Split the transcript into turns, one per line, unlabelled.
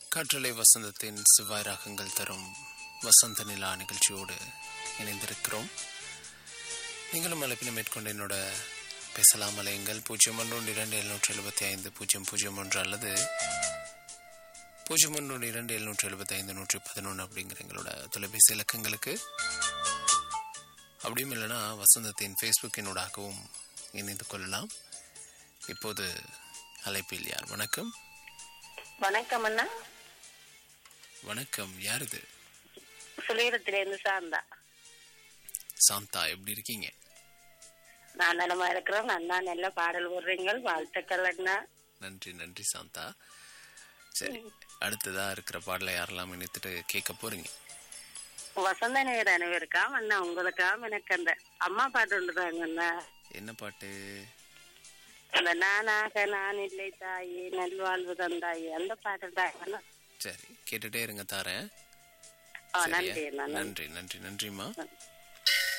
காற்றலை வசந்தத்தின் செவ்வாய் ராகங்கள் தரும் வசந்த நிலா நிகழ்ச்சியோடு இணைந்திருக்கிறோம் நீங்களும் அழைப்பினை மேற்கொண்டு என்னோட பேசலாம் அலையுங்கள் பூஜ்ஜியம் ஒன்று இரண்டு எழுநூற்றி எழுபத்தி ஐந்து பூஜ்ஜியம் பூஜ்ஜியம் ஒன்று அல்லது பூஜ்ஜியம் ஒன்று இரண்டு எழுநூற்றி எழுபத்தி ஐந்து நூற்றி பதினொன்று அப்படிங்கிற எங்களோட தொலைபேசி இலக்கங்களுக்கு அப்படியும் இல்லைன்னா வசந்தத்தின் ஃபேஸ்புக்கினூடாகவும் இணைந்து கொள்ளலாம் இப்போது அழைப்பில் யார் வணக்கம்
வணக்கம் அண்ணா
வணக்கம் யார் இது
சுழியரத்துல இருந்து சாந்தா
சாந்தா எப்படி இருக்கீங்க
நான் நலமா இருக்கிறேன் அண்ணா நல்ல பாடல் போடுறீங்க வாழ்த்துக்கள் அண்ணா
நன்றி நன்றி சாந்தா சரி அடுத்ததா இருக்கிற பாடலை யாரெல்லாம் இணைத்துட்டு கேட்க போறீங்க
வசந்த நேர் அனைவருக்காம் அண்ணா உங்களுக்காம் எனக்கு அந்த அம்மா பாட்டு ஒன்றுதாங்க அண்ணா
என்ன பாட்டு
அந்த நானாக நான் இல்லை தாயே நல்வாழ்வு தந்தாயே அந்த பாட்டு தான் அண்ணா
சரி கேட்டுட்டே இருங்க தாரேன்
ஆ,
சரியா?
நன்றி அண்ணா நன்றி.
நன்றி நன்றி நன்றிம்மா